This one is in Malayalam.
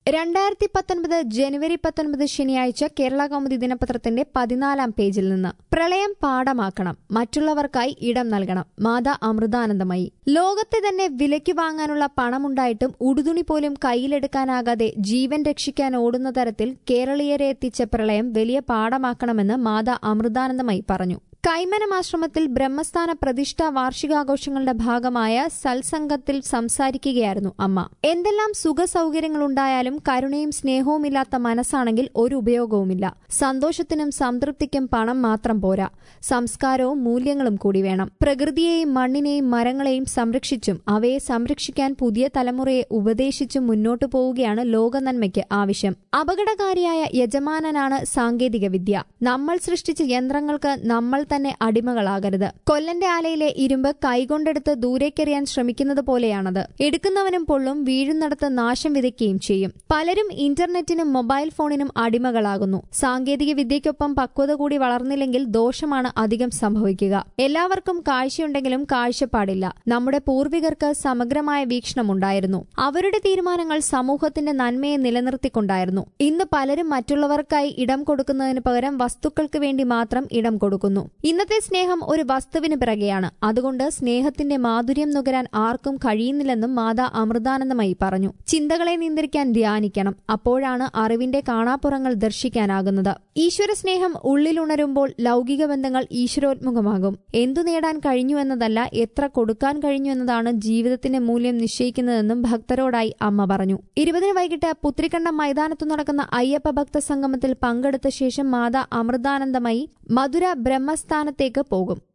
രണ്ടായിരത്തി പത്തൊൻപത് ജനുവരി പത്തൊൻപത് ശനിയാഴ്ച കേരള കൗമുദി ദിനപത്രത്തിന്റെ പതിനാലാം പേജിൽ നിന്ന് പ്രളയം പാഠമാക്കണം മറ്റുള്ളവർക്കായി ഇടം നൽകണം മാതാ അമൃതാനന്ദമയി ലോകത്തെ തന്നെ വിലയ്ക്ക് വാങ്ങാനുള്ള പണമുണ്ടായിട്ടും ഉടുതുണി പോലും കയ്യിലെടുക്കാനാകാതെ ജീവൻ രക്ഷിക്കാൻ ഓടുന്ന തരത്തിൽ കേരളീയരെ എത്തിച്ച പ്രളയം വലിയ പാഠമാക്കണമെന്ന് മാതാ അമൃതാനന്ദമയി പറഞ്ഞു കൈമനം ആശ്രമത്തിൽ ബ്രഹ്മസ്ഥാന പ്രതിഷ്ഠാ വാർഷികാഘോഷങ്ങളുടെ ഭാഗമായ സത്സംഗത്തിൽ സംസാരിക്കുകയായിരുന്നു അമ്മ എന്തെല്ലാം സുഖ സൗകര്യങ്ങളുണ്ടായാലും കരുണയും സ്നേഹവുമില്ലാത്ത മനസ്സാണെങ്കിൽ ഒരു ഉപയോഗവുമില്ല സന്തോഷത്തിനും സംതൃപ്തിക്കും പണം മാത്രം പോരാ സംസ്കാരവും മൂല്യങ്ങളും കൂടി വേണം പ്രകൃതിയെയും മണ്ണിനെയും മരങ്ങളെയും സംരക്ഷിച്ചും അവയെ സംരക്ഷിക്കാൻ പുതിയ തലമുറയെ ഉപദേശിച്ചും മുന്നോട്ടു പോവുകയാണ് ലോകനന്മയ്ക്ക് ആവശ്യം അപകടകാരിയായ യജമാനനാണ് സാങ്കേതികവിദ്യ നമ്മൾ സൃഷ്ടിച്ച യന്ത്രങ്ങൾക്ക് നമ്മൾ തന്നെ അടിമകളാകരുത് കൊല്ലന്റെ ആലയിലെ ഇരുമ്പ് കൈകൊണ്ടെടുത്ത് ദൂരേക്കെറിയാൻ ശ്രമിക്കുന്നത് പോലെയാണത് എടുക്കുന്നവനും പൊള്ളും വീഴുന്നിടത്ത് നാശം വിതയ്ക്കുകയും ചെയ്യും പലരും ഇന്റർനെറ്റിനും മൊബൈൽ ഫോണിനും അടിമകളാകുന്നു സാങ്കേതിക വിദ്യയ്ക്കൊപ്പം പക്വത കൂടി വളർന്നില്ലെങ്കിൽ ദോഷമാണ് അധികം സംഭവിക്കുക എല്ലാവർക്കും കാഴ്ചയുണ്ടെങ്കിലും കാഴ്ചപ്പാടില്ല നമ്മുടെ പൂർവികർക്ക് സമഗ്രമായ വീക്ഷണമുണ്ടായിരുന്നു അവരുടെ തീരുമാനങ്ങൾ സമൂഹത്തിന്റെ നന്മയെ നിലനിർത്തിക്കൊണ്ടായിരുന്നു ഇന്ന് പലരും മറ്റുള്ളവർക്കായി ഇടം കൊടുക്കുന്നതിന് പകരം വസ്തുക്കൾക്ക് വേണ്ടി മാത്രം ഇടം കൊടുക്കുന്നു ഇന്നത്തെ സ്നേഹം ഒരു വസ്തുവിന് പിറകെയാണ് അതുകൊണ്ട് സ്നേഹത്തിന്റെ മാധുര്യം നുകരാൻ ആർക്കും കഴിയുന്നില്ലെന്നും മാതാ അമൃതാനന്ദമയി പറഞ്ഞു ചിന്തകളെ നിയന്ത്രിക്കാൻ ധ്യാനിക്കണം അപ്പോഴാണ് അറിവിന്റെ കാണാപ്പുറങ്ങൾ ദർശിക്കാനാകുന്നത് ഈശ്വര സ്നേഹം ഉള്ളിലുണരുമ്പോൾ ലൗകിക ബന്ധങ്ങൾ ഈശ്വരോത്മുഖമാകും എന്തു നേടാൻ കഴിഞ്ഞു എന്നതല്ല എത്ര കൊടുക്കാൻ കഴിഞ്ഞു എന്നതാണ് ജീവിതത്തിന്റെ മൂല്യം നിശ്ചയിക്കുന്നതെന്നും ഭക്തരോടായി അമ്മ പറഞ്ഞു ഇരുപതിന് വൈകിട്ട് പുത്രിക്കണ്ടം മൈതാനത്തു നടക്കുന്ന അയ്യപ്പ ഭക്ത സംഗമത്തിൽ പങ്കെടുത്ത ശേഷം മാതാ അമൃതാനന്ദമയി മധുര ബ്രഹ്മസ്ഥാനത്തേക്ക് പോകും